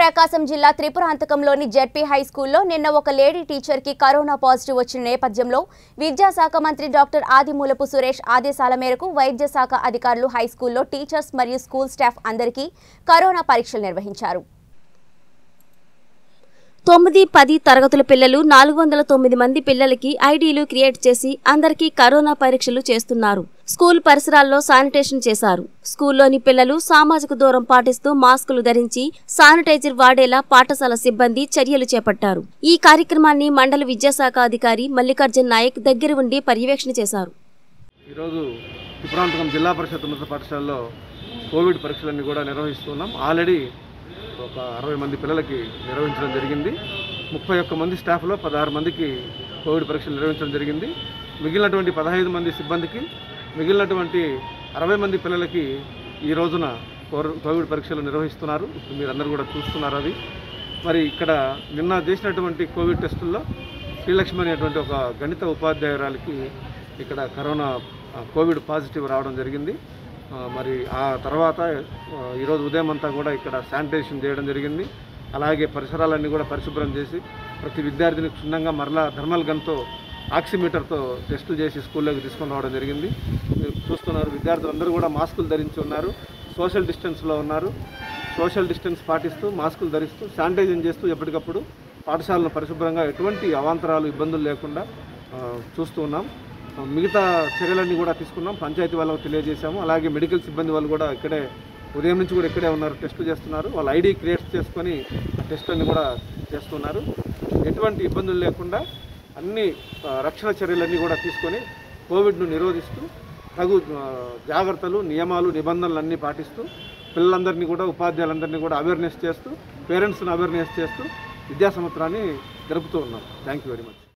ప్రకాశం జిల్లా త్రిపురాంతకంలోని ZP high స్కూల్లో నిన్న ఒక లేడీ టీచర్కి కరోనా పాజిటివ్ వచ్చిన నేపథ్యంలో విద్యాశాఖ మంత్రి డాక్టర్ ఆదిమూలపు సురేష్ ఆదేశాల మేరకు వైద్య శాఖ అధికారులు హై స్కూల్లో టీచర్స్ మరియు స్కూల్ స్టాఫ్ అందరికీ కరోనా పరీక్షలు నిర్వహించారు తొమ్మిది పది తరగతుల పిల్లలు నాలుగు వందల తొమ్మిది మంది పిల్లలకి ఐడీలు క్రియేట్ చేసి అందరికీ కరోనా పరీక్షలు చేస్తున్నారు స్కూల్ పరిసరాల్లో శానిటేషన్ చేశారు స్కూల్లోని పిల్లలు సామాజిక దూరం పాటిస్తూ మాస్కులు ధరించి శానిటైజర్ వాడేలా పాఠశాల సిబ్బంది చర్యలు చేపట్టారు ఈ కార్యక్రమాన్ని మండల విద్యాశాఖ అధికారి మల్లికార్జున్ నాయక్ దగ్గర ఉండి పర్యవేక్షణ చేశారు ఈరోజు త్రిపురాంతకం జిల్లా పరిషత్ ఉన్నత పాఠశాలలో కోవిడ్ పరీక్షలన్నీ కూడా నిర్వహిస్తున్నాం ఆల్రెడీ ఒక అరవై మంది పిల్లలకి నిర్వహించడం జరిగింది ముప్పై ఒక్క మంది స్టాఫ్లో పదహారు మందికి కోవిడ్ పరీక్షలు నిర్వహించడం జరిగింది మిగిలినటువంటి పదహైదు మంది సిబ్బందికి మిగిలినటువంటి అరవై మంది పిల్లలకి ఈ రోజున కోర- కోవిడ్ పరీక్షలు నిర్వహిస్తున్నారు ఇప్పుడు మీరందరూ కూడా చూస్తున్నారు అది మరి ఇక్కడ నిన్న చేసినటువంటి కోవిడ్ టెస్టుల్లో శ్రీలక్ష్మి అనేటువంటి ఒక గణిత ఉపాధ్యాయురాలకి ఇక్కడ కరోనా ఆ, కోవిడ్ పాజిటివ్ రావడం జరిగింది ఆ, మరి ఆ తర్వాత ఆ, ఈరోజు ఉదయం అంతా కూడా ఇక్కడ శానిటైజేషన్ చేయడం జరిగింది అలాగే పరిసరాలన్నీ కూడా పరిశుభ్రం చేసి ప్రతి విద్యార్థిని క్షుణ్ణంగా మరలా థర్మల్ గన్తో ఆక్సిమీటర్తో టెస్టులు చేసి స్కూల్లోకి తీసుకొని రావడం జరిగింది మీరు చూస్తున్నారు విద్యార్థులందరూ కూడా మాస్కులు ధరించి ఉన్నారు సోషల్ డిస్టెన్స్లో ఉన్నారు సోషల్ డిస్టెన్స్ పాటిస్తూ మాస్కులు ధరిస్తూ శానిటైజింగ్ చేస్తూ ఎప్పటికప్పుడు పాఠశాలను పరిశుభ్రంగా ఎటువంటి అవాంతరాలు ఇబ్బందులు లేకుండా ఆ, చూస్తూ ఉన్నాం ఆ, మిగతా చర్యలన్నీ కూడా తీసుకున్నాం పంచాయతీ వాళ్ళకు తెలియజేశాము అలాగే మెడికల్ సిబ్బంది వాళ్ళు కూడా ఇక్కడే ఉదయం నుంచి కూడా ఇక్కడే ఉన్నారు టెస్ట్ చేస్తున్నారు వాళ్ళు ఐడి క్రియేట్ చేసుకొని టెస్ట్ అన్ని కూడా చేస్తున్నారు ఎటువంటి ఇబ్బందులు లేకుండా అన్ని ఆ, రక్షణ చర్యలన్నీ కూడా తీసుకొని కోవిడ్ను నిరోధిస్తూ తగు ఆ, జాగ్రత్తలు నియమాలు నిబంధనలు అన్నీ పాటిస్తూ పిల్లలందరినీ కూడా ఉపాధ్యాయులందరినీ కూడా అవేర్నెస్ చేస్తూ పేరెంట్స్ని అవేర్నెస్ చేస్తూ విద్యా సంవత్సరాన్ని జరుపుతూ ఉన్నాం థ్యాంక్ యూ వెరీ మచ్